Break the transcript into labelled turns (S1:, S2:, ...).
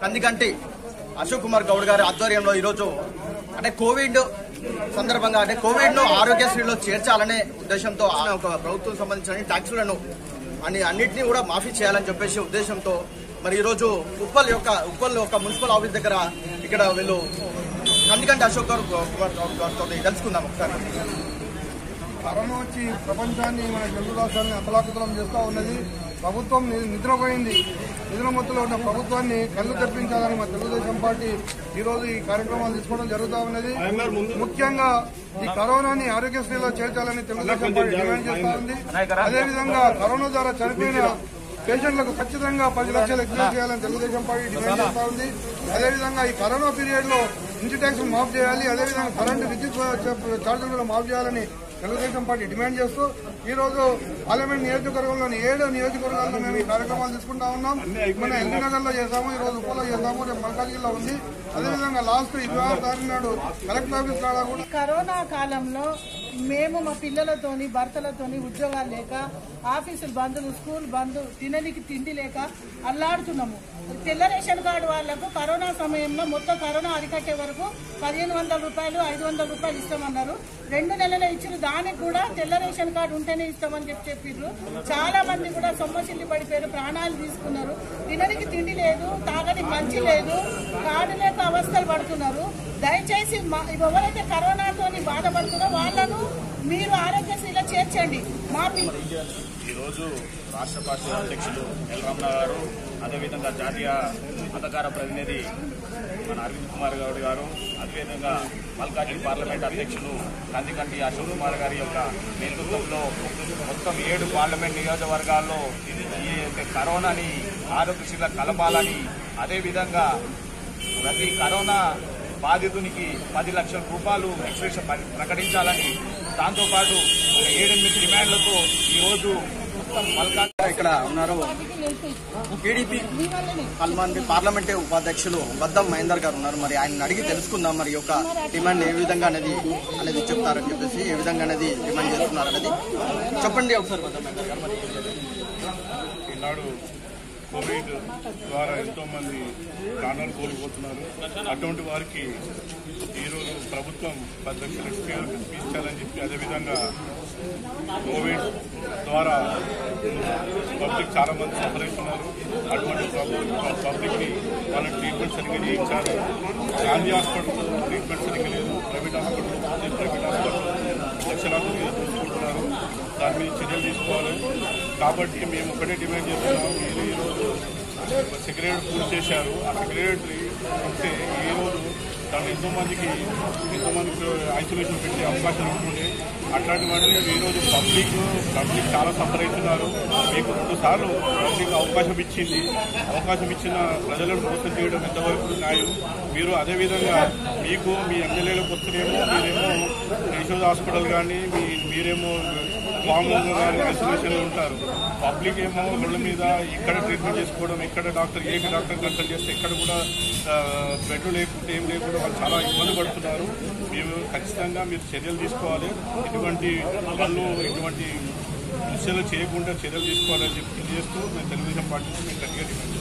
S1: కందికంటి అశోక్ కుమార్ గౌడ్ గారి ఆధ్వర్యంలో ఈరోజు అంటే కోవిడ్ సందర్భంగా అంటే కోవిడ్ ను ఆరోగ్యశ్రీలో చేర్చాలనే ఉద్దేశంతో ఆయన ఒక ప్రభుత్వం సంబంధించిన ట్యాక్సులను అని అన్నింటినీ కూడా మాఫీ చేయాలని చెప్పేసి ఉద్దేశంతో మరి ఈరోజు ఉప్పల్ యొక్క ఉప్పల్ యొక్క మున్సిపల్ ఆఫీస్ దగ్గర ఇక్కడ వీళ్ళు కందికంటి అశోక్ గారు కుమార్ గౌడ్ గారితో తెలుసుకుందాం ఒకసారి
S2: కరోనా వచ్చి ప్రపంచాన్ని మన తెలుగు రాష్ట్రాన్ని అతలాకుతలం చేస్తూ ఉన్నది ప్రభుత్వం ని- నిద్రపోయింది నిద్రమత్తులో ఉన్న ప్రభుత్వాన్ని కళ్ళు తెప్పించాలని మా తెలుగుదేశం పార్టీ ఈ రోజు ఈ కార్యక్రమాలు తీసుకోవడం జరుగుతూ ఉన్నది ముఖ్యంగా ఈ కరోనాని ఆరోగ్యశ్రీలో చేర్చాలని తెలుగుదేశం పార్టీ డిమాండ్ చేస్తూ ఉంది అదేవిధంగా కరోనా ద్వారా చనిపోయిన పేషెంట్లకు ఖచ్చితంగా పది లక్షలు ఎక్స్ప్రెస్ చేయాలని తెలుగుదేశం పార్టీ డిమాండ్ చేస్తూ ఉంది అదేవిధంగా ఈ కరోనా పీరియడ్ లో ఇంటి ట్యాక్స్ మాఫ్ చేయాలి అదేవిధంగా కరెంటు విద్యుత్ ఛార్జీలు కూడా మాఫ్ చేయాలని తెలుగుదేశం పార్టీ డిమాండ్ చేస్తూ ఈ రోజు పార్లమెంట్ నియోజకవర్గంలోని ఏడు నియోజకవర్గాల్లో మేము ఈ కార్యక్రమాలు తీసుకుంటా ఉన్నాం మన ఎల్బీ నగర్ లో చేసాము ఈ రోజు ఉప్పలో చేసాము రేపు మల్కాజ్గిరిలో ఉంది అదేవిధంగా లాస్ట్ ఇరవై ఆరు తారీఖు నాడు కలెక్టర్ ఆఫీస్ కాడ కూడా
S3: కరోనా కాలంలో మేము మా పిల్లలతోని భర్తలతోని ఉద్యోగాలు లేక ఆఫీసులు బంధులు స్కూల్ బంద్ తిననికి తిండి లేక అల్లాడుతున్నాము తెల్ల రేషన్ కార్డు వాళ్లకు కరోనా సమయంలో మొత్తం కరోనా అరికట్టే వరకు పదిహేను వందల రూపాయలు ఐదు వందల రూపాయలు ఇస్తామన్నారు రెండు నెలలు ఇచ్చిన దానికి కూడా తెల్ల రేషన్ కార్డు ఉంటేనే ఇస్తామని చెప్పి చెప్పిర్రు చాలా మంది కూడా సొమ్మసిల్లి పడిపోయారు ప్రాణాలు తీసుకున్నారు తినడానికి తిండి లేదు తాగని మంచి లేదు కార్డు లేక అవస్థలు పడుతున్నారు దయచేసి మా- ఎవరైతే కరోనాతోని బాధపడుతున్నారో వాళ్ళను మీరు ఆరోగ్యశ్రీలో చేర్చండి మా పిల్ల
S4: ఈరోజు రాష్ట్ర పార్టీ అధ్యక్షులు ఎల్ రమణ గారు అదేవిధంగా జాతీయ పథకార ప్రతినిధి మన అరవింద్ కుమార్ గౌడ్ గారు అదేవిధంగా మల్కాజ్గిరి పార్లమెంట్ అధ్యక్షులు కందికంటి అశోక్ కుమార్ గారి యొక్క నేతృత్వంలో మొత్తం ఏడు పార్లమెంట్ నియోజకవర్గాల్లో ఈ యొక్క కరోనాని ఆరోగ్యశ్రీల కలపాలని అదేవిధంగా ప్రతి కరోనా బాధితునికి పది లక్షల రూపాయలు ఎక్స్ప్రెషన్ ప్రకటించాలని దాంతోపాటు ఒక ఏడెనిమిది డిమాండ్లతో ఈరోజు మొత్తం మల్కా
S1: ఇక్కడ ఉన్నారు టీడీపీ హనుమాన్ పార్లమెంట్ ఉపాధ్యక్షులు బద్దం మహేందర్ గారు ఉన్నారు మరి ఆయన అడిగి తెలుసుకుందాం మరి యొక్క డిమాండ్ ఏ విధంగా అనేది అనేది చెప్తారని చెప్పేసి ఏ విధంగా అనేది డిమాండ్ చేస్తున్నారు అనేది చెప్పండి ఒకసారి బద్దం మహేందర్ గారు మరి
S4: ఈనాడు కోవిడ్ ద్వారా ఎంతో మంది ప్రాణాలు కోల్పోతున్నారు అటువంటి వారికి ఈరోజు ప్రభుత్వం పది లక్షల స్కేల్ ఇచ్చాలని చెప్పి అదేవిధంగా కోవిడ్ ద్వారా పబ్లిక్ చాలా మంది సఫర్ అవుతున్నారు అటువంటి పబ్లిక్ పబ్లిక్ని వాళ్ళ ట్రీట్మెంట్ సరిగ్గా చేయించారు గాంధీ హాస్పిటల్ ట్రీట్మెంట్ సరిగ్గా లేదు ప్రైవేట్ హాస్పిటల్ ప్రైవేట్ హాస్పిటల్ లక్షలాది మీద చూసుకుంటున్నారు దాని మీద చర్యలు తీసుకోవాలి కాబట్టి మేము ఒకటే డిమాండ్ చేస్తున్నాం మీరు ఈరోజు సెక్రటరీ పూర్తి చేశారు ఆ సెక్రటరీ ఉంటే ఈ రోజు దాంట్లో ఎంతో మందికి ఎంతో మందికి ఐసోలేషన్ పెట్టే అవకాశం ఉంటుంది అట్లాంటి వాటిని ఈ రోజు పబ్లిక్ పబ్లిక్ చాలా సఫర్ అవుతున్నారు మీకు రెండు సార్లు పబ్లిక్ అవకాశం ఇచ్చింది అవకాశం ఇచ్చిన ప్రజలను మోసం చేయడం ఎంతవరకు న్యాయం మీరు అదేవిధంగా మీకు మీ ఎమ్మెల్యేలకు వస్తేనేమో మీరేమో యశోద హాస్పిటల్ కానీ మీ మీరేమో ఫామ్ కానీ ఐసోలేషన్లో ఉంటారు పబ్లిక్ ఏమో రోడ్ల మీద ఇక్కడ ట్రీట్మెంట్ చేసుకోవడం ఇక్కడ డాక్టర్ ఏ డాక్టర్ కన్సల్ట్ చేస్తే ఇక్కడ కూడా ఆ, బెడ్ లేకుంటే ఏం లేకుండా వాళ్ళు చాలా ఇబ్బంది పడుతున్నారు మేము ఖచ్చితంగా మీరు చర్యలు తీసుకోవాలి ఇటువంటి వాళ్ళు ఇటువంటి విషయాలు చేయకుండా చర్యలు తీసుకోవాలని చెప్పి తెలియజేస్తూ మేము తెలుగుదేశం పార్టీ మేము గట్టిగా డిమాండ్ చేస్తున్నాం.